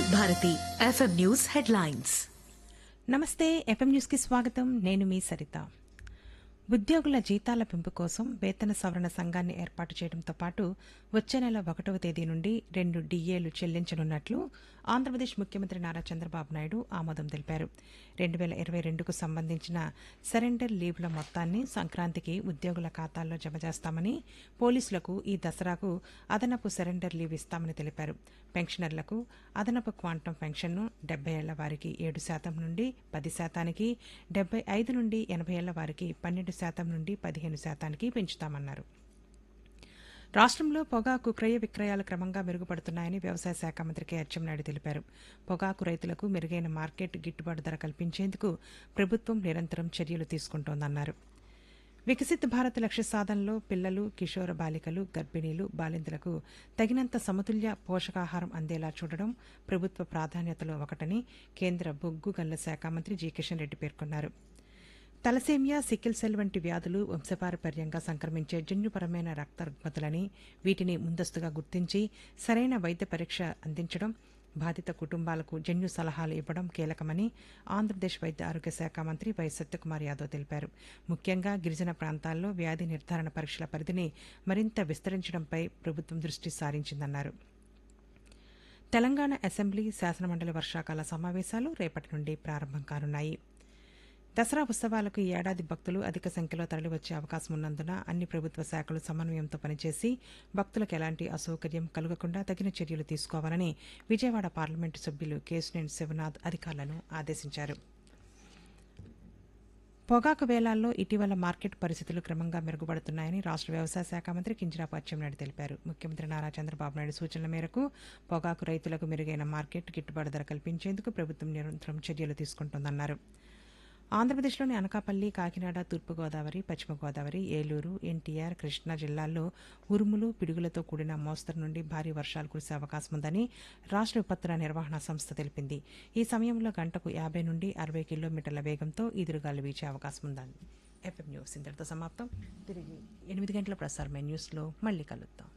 వివిధ Bharati FM news headlines నమస్తే FM న్యూస్కి స్వాగతం నేను మీ సరిత ఉద్యోగుల జీతాల పెంపు కోసం వేతన సవరణ సంఘాన్ని ఏర్పాటు చేయడంతో పాటు వచ్చే నెల ఒకటవ తేదీ నుండి రెండు డిఏలు చెల్లించనున్నట్లు ఆంధ్రప్రదేశ్ ముఖ్యమంత్రి నారా చంద్రబాబు నాయుడు ఆమోదం తెలిపారు రెండు వేల ఇరవై రెండుకు సంబంధించిన సరెండర్ లీవ్ల మొత్తాన్ని సంక్రాంతికి ఉద్యోగుల ఖాతాల్లో జమ చేస్తామని పోలీసులకు ఈ దసరాకు అదనపు సరెండర్ లీవ్ ఇస్తామని తెలిపారు పెన్షనర్లకు అదనపు క్వాంటం పెన్షన్ను డెబ్బై ఏళ్ల వారికి ఏడు శాతం నుండి పది శాతానికి డెబ్బై ఐదు నుండి ఎనభై ఏళ్ల వారికి పన్నెండు శాతం నుండి పదిహేను శాతానికి పెంచుతామన్నారు రాష్ట్రంలో పొగాకు క్రయ విక్రయాలు క్రమంగా మెరుగుపడుతున్నాయని వ్యవసాయ శాఖ మంత్రి కె అచ్చెన్నాయుడు తెలిపారు పొగాకు రైతులకు మెరుగైన మార్కెట్ గిట్టుబాటు ధర కల్పించేందుకు ప్రభుత్వం నిరంతరం చర్యలు తీసుకుంటోందన్నారు వికసిత్ భారత్ లక్ష్య సాధనలో పిల్లలు కిషోర బాలికలు గర్భిణీలు బాలింతలకు తగినంత సమతుల్య పోషకాహారం అందేలా చూడడం ప్రభుత్వ ప్రాధాన్యతలో ఒకటని కేంద్ర బొగ్గు గల్ల శాఖ మంత్రి జి కిషన్ రెడ్డి పేర్కొన్నారు తలసేమియా సికిల్ సెల్ వంటి వ్యాధులు వంశపారపర్యంగా సంక్రమించే జన్యుపరమైన రక్త రుగ్మతులని వీటిని ముందస్తుగా గుర్తించి సరైన వైద్య పరీక్ష అందించడం బాధిత కుటుంబాలకు జన్యు సలహాలు ఇవ్వడం కీలకమని ఆంధ్రప్రదేశ్ వైద్య ఆరోగ్య శాఖ మంత్రి వై సత్యకుమార్ యాదవ్ తెలిపారు ముఖ్యంగా గిరిజన ప్రాంతాల్లో వ్యాధి నిర్ధారణ పరీక్షల పరిధిని మరింత విస్తరించడంపై ప్రభుత్వం దృష్టి సారించిందన్నారు తెలంగాణ అసెంబ్లీ శాసనమండలి వర్షాకాల సమావేశాలు రేపటి నుండి ప్రారంభం కానున్నాయి దసరా ఉత్సవాలకు ఈ ఏడాది భక్తులు అధిక సంఖ్యలో తరలివచ్చే అవకాశం ఉన్నందున అన్ని ప్రభుత్వ శాఖలు సమన్వయంతో పనిచేసి భక్తులకు ఎలాంటి అసౌకర్యం కలగకుండా తగిన చర్యలు తీసుకోవాలని విజయవాడ పార్లమెంటు సభ్యులు కేశినేని శివనాథ్ అధికారులను ఆదేశించారు పొగాకు వేలాల్లో ఇటీవల మార్కెట్ పరిస్థితులు క్రమంగా మెరుగుపడుతున్నాయని రాష్ట్ర వ్యవసాయ శాఖ మంత్రి కింజరాపు అచ్చెన్నాయుడు తెలిపారు ముఖ్యమంత్రి నారా చంద్రబాబు నాయుడు సూచనల మేరకు పొగాకు రైతులకు మెరుగైన మార్కెట్ గిట్టుబాటు ధర కల్పించేందుకు ప్రభుత్వం నిరంతరం చర్యలు తీసుకుంటోందన్నారు ఆంధ్రప్రదేశ్లోని అనకాపల్లి కాకినాడ తూర్పుగోదావరి పశ్చిమ గోదావరి ఏలూరు ఎన్టీఆర్ కృష్ణా జిల్లాల్లో ఉరుములు పిడుగులతో కూడిన మోస్తరు నుండి భారీ వర్షాలు కురిసే అవకాశం ఉందని రాష్ట్ర విపత్తుల నిర్వహణ సంస్థ తెలిపింది ఈ సమయంలో గంటకు యాభై నుండి అరవై కిలోమీటర్ల వేగంతో ఈదురుగాలు వీచే అవకాశం ఉందని ఎఫ్ఎం న్యూస్ ఇంతటితో సమాప్తం తిరిగి ఎనిమిది గంటల ప్రసారమైన న్యూస్లో మళ్ళీ కలుద్దాం